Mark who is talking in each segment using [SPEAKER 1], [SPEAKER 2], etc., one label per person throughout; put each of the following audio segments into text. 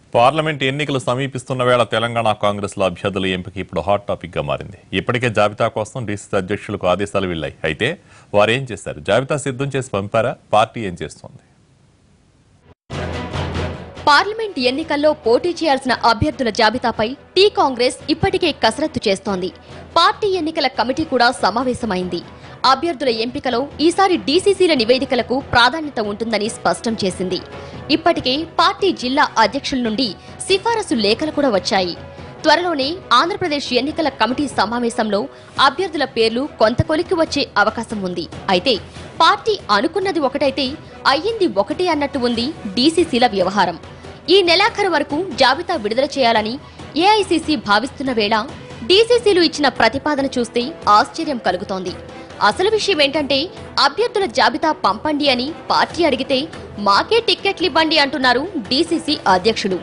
[SPEAKER 1] parliament ఎన్నికలు సమీపిస్తున్న వేళ తెలంగాణ కాంగ్రెస్లో అభ్యర్థుల ఎంపిక ఇప్పుడు హాట్ టాపిక్ గా మారింది ఇప్పటికే జాబితా కోసం డీసీసీ అధ్యక్షులకు ఆదేశాలు వెళ్ళాయి అయితే వారు ఏం చేశారు జాబితా సిద్ధం చేసి పంపారా పార్టీ ఏం చేస్తోంది
[SPEAKER 2] పార్లమెంట్ ఎన్నికల్లో పోటీ చేయాల్సిన అభ్యర్థుల జాబితాపై టీ కాంగ్రెస్ ఇప్పటికే కసరత్తు చేస్తోంది పార్టీ ఎన్నికల కమిటీ కూడా సమావేశమైంది అభ్యర్థుల ఎంపికలో ఈసారి డీసీసీల నివేదికలకు ప్రాధాన్యత ఉంటుందని స్పష్టం చేసింది ఇప్పటికే పార్టీ జిల్లా అధ్యక్షుల నుండి సిఫారసు లేఖలు కూడా వచ్చాయి త్వరలోనే ఆంధ్రప్రదేశ్ ఎన్నికల కమిటీ సమావేశంలో అభ్యర్థుల పేర్లు కొంత కొలిక్కి వచ్చే అవకాశం ఉంది అయితే పార్టీ అనుకున్నది ఒకటైతే అయ్యింది ఒకటి అన్నట్టు ఉంది డీసీసీల వ్యవహారం ఈ నెలాఖరు వరకు జాబితా విడుదల చేయాలని ఏఐసీసీ భావిస్తున్న వేళ డీసీసీలు ఇచ్చిన ప్రతిపాదన చూస్తే ఆశ్చర్యం కలుగుతోంది అసలు విషయం ఏంటంటే అభ్యర్థుల జాబితా పంపండి అని పార్టీ అడిగితే మాకే టిక్కెట్లు ఇవ్వండి అంటున్నారు డీసీసీ అధ్యక్షులు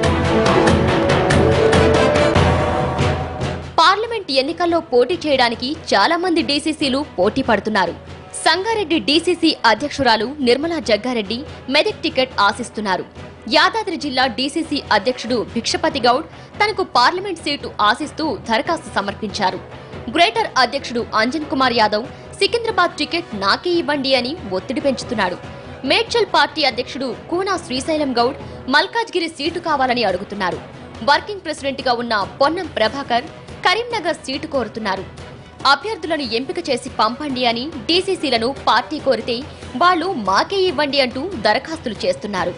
[SPEAKER 2] పార్లమెంట్ ఎన్నికల్లో పోటీ చేయడానికి చాలా మంది డీసీసీలు పోటీ పడుతున్నారు సంగారెడ్డి డీసీసీ అధ్యక్షురాలు నిర్మలా జగ్గారెడ్డి మెదక్ టికెట్ ఆశిస్తున్నారు యాదాద్రి జిల్లా డీసీసీ అధ్యక్షుడు భిక్షపతి గౌడ్ తనకు పార్లమెంట్ సీటు ఆశిస్తూ దరఖాస్తు సమర్పించారు గ్రేటర్ అధ్యక్షుడు అంజన్ కుమార్ యాదవ్ సికింద్రాబాద్ టికెట్ నాకే ఇవ్వండి అని ఒత్తిడి పెంచుతున్నాడు మేడ్చల్ పార్టీ అధ్యక్షుడు కూనా శ్రీశైలం గౌడ్ మల్కాజ్గిరి సీటు కావాలని అడుగుతున్నారు వర్కింగ్ ప్రెసిడెంట్ గా ఉన్న పొన్నం ప్రభాకర్ కరీంనగర్ సీటు కోరుతున్నారు అభ్యర్థులను ఎంపిక చేసి పంపండి అని డీసీసీలను పార్టీ కోరితే వాళ్ళు మాకే ఇవ్వండి అంటూ దరఖాస్తులు చేస్తున్నారు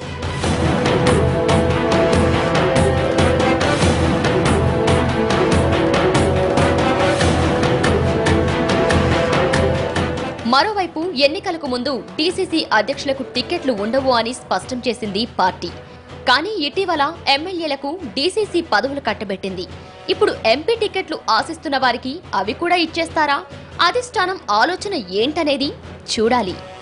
[SPEAKER 2] మరోవైపు ఎన్నికలకు ముందు డీసీసీ అధ్యక్షులకు టికెట్లు ఉండవు అని స్పష్టం చేసింది పార్టీ కానీ ఇటీవల ఎమ్మెల్యేలకు డీసీసీ పదవులు కట్టబెట్టింది ఇప్పుడు ఎంపీ టికెట్లు ఆశిస్తున్న వారికి అవి కూడా ఇచ్చేస్తారా అధిష్టానం ఆలోచన ఏంటనేది చూడాలి